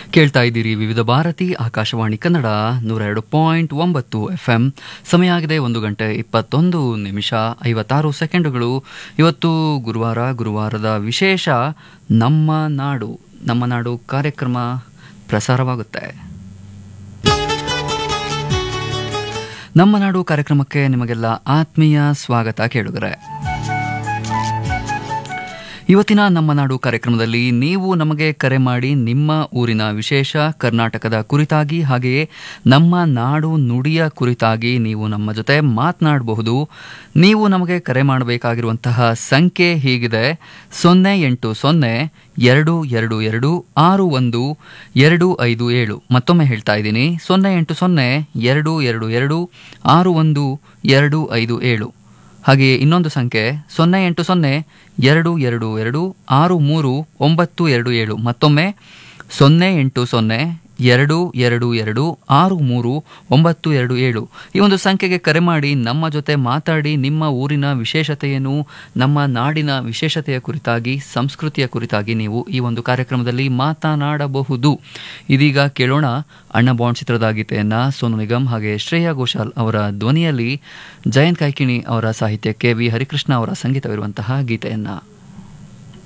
ಕೇಳ್ತಾ ಇದ್ದೀರಿ ವಿವಿಧ ಭಾರತಿ ಆಕಾಶವಾಣಿ ಕನ್ನಡ ನೂರ ಎರಡು ಪಾಯಿಂಟ್ ಒಂಬತ್ತು ಎಫ್ ಎಂ ಸಮಯ ಆಗಿದೆ ಒಂದು ಗಂಟೆ ಇಪ್ಪತ್ತೊಂದು ನಿಮಿಷ ಐವತ್ತಾರು ಸೆಕೆಂಡುಗಳು ಇವತ್ತು ಗುರುವಾರ ಗುರುವಾರದ ವಿಶೇಷ ನಮ್ಮ ನಾಡು ನಮ್ಮ ನಾಡು ಕಾರ್ಯಕ್ರಮ ಪ್ರಸಾರವಾಗುತ್ತೆ ನಮ್ಮ ನಾಡು ಕಾರ್ಯಕ್ರಮಕ್ಕೆ ನಿಮಗೆಲ್ಲ ಆತ್ಮೀಯ ಸ್ವಾಗತ ಕೇಳುಗರೆ ಇವತ್ತಿನ ನಮ್ಮ ನಾಡು ಕಾರ್ಯಕ್ರಮದಲ್ಲಿ ನೀವು ನಮಗೆ ಕರೆ ಮಾಡಿ ನಿಮ್ಮ ಊರಿನ ವಿಶೇಷ ಕರ್ನಾಟಕದ ಕುರಿತಾಗಿ ಹಾಗೆಯೇ ನಮ್ಮ ನಾಡು ನುಡಿಯ ಕುರಿತಾಗಿ ನೀವು ನಮ್ಮ ಜೊತೆ ಮಾತನಾಡಬಹುದು ನೀವು ನಮಗೆ ಕರೆ ಮಾಡಬೇಕಾಗಿರುವಂತಹ ಸಂಖ್ಯೆ ಹೀಗಿದೆ ಸೊನ್ನೆ ಎಂಟು ಸೊನ್ನೆ ಎರಡು ಎರಡು ಎರಡು ಆರು ಒಂದು ಎರಡು ಐದು ಏಳು ಮತ್ತೊಮ್ಮೆ ಹೇಳ್ತಾ ಇದ್ದೀನಿ ಸೊನ್ನೆ ಎಂಟು ಸೊನ್ನೆ ಎರಡು ಎರಡು ಎರಡು ಆರು ಒಂದು ಎರಡು ಐದು ಏಳು ಹಾಗೆಯೇ ಇನ್ನೊಂದು ಸಂಖ್ಯೆ ಸೊನ್ನೆ ಎಂಟು ಸೊನ್ನೆ ಎರಡು ಎರಡು ಎರಡು ಆರು ಮೂರು ಒಂಬತ್ತು ಎರಡು ಏಳು ಮತ್ತೊಮ್ಮೆ ಸೊನ್ನೆ ಎಂಟು ಸೊನ್ನೆ ಎರಡು ಎರಡು ಎರಡು ಆರು ಮೂರು ಒಂಬತ್ತು ಎರಡು ಏಳು ಈ ಒಂದು ಸಂಖ್ಯೆಗೆ ಕರೆ ಮಾಡಿ ನಮ್ಮ ಜೊತೆ ಮಾತಾಡಿ ನಿಮ್ಮ ಊರಿನ ವಿಶೇಷತೆಯನ್ನು ನಮ್ಮ ನಾಡಿನ ವಿಶೇಷತೆಯ ಕುರಿತಾಗಿ ಸಂಸ್ಕೃತಿಯ ಕುರಿತಾಗಿ ನೀವು ಈ ಒಂದು ಕಾರ್ಯಕ್ರಮದಲ್ಲಿ ಮಾತನಾಡಬಹುದು ಇದೀಗ ಕೇಳೋಣ ಅಣ್ಣ ಬಾಂಡ್ ಚಿತ್ರದ ಗೀತೆಯನ್ನು ಸೋನು ನಿಗಮ್ ಹಾಗೆ ಶ್ರೇಯಾ ಘೋಷಾಲ್ ಅವರ ಧ್ವನಿಯಲ್ಲಿ ಜಯಂತ್ ಕೈಕಿಣಿ ಅವರ ಸಾಹಿತ್ಯಕ್ಕೆ ವಿ ಹರಿಕೃಷ್ಣ ಅವರ ಸಂಗೀತವಿರುವಂತಹ ಗೀತೆಯನ್ನು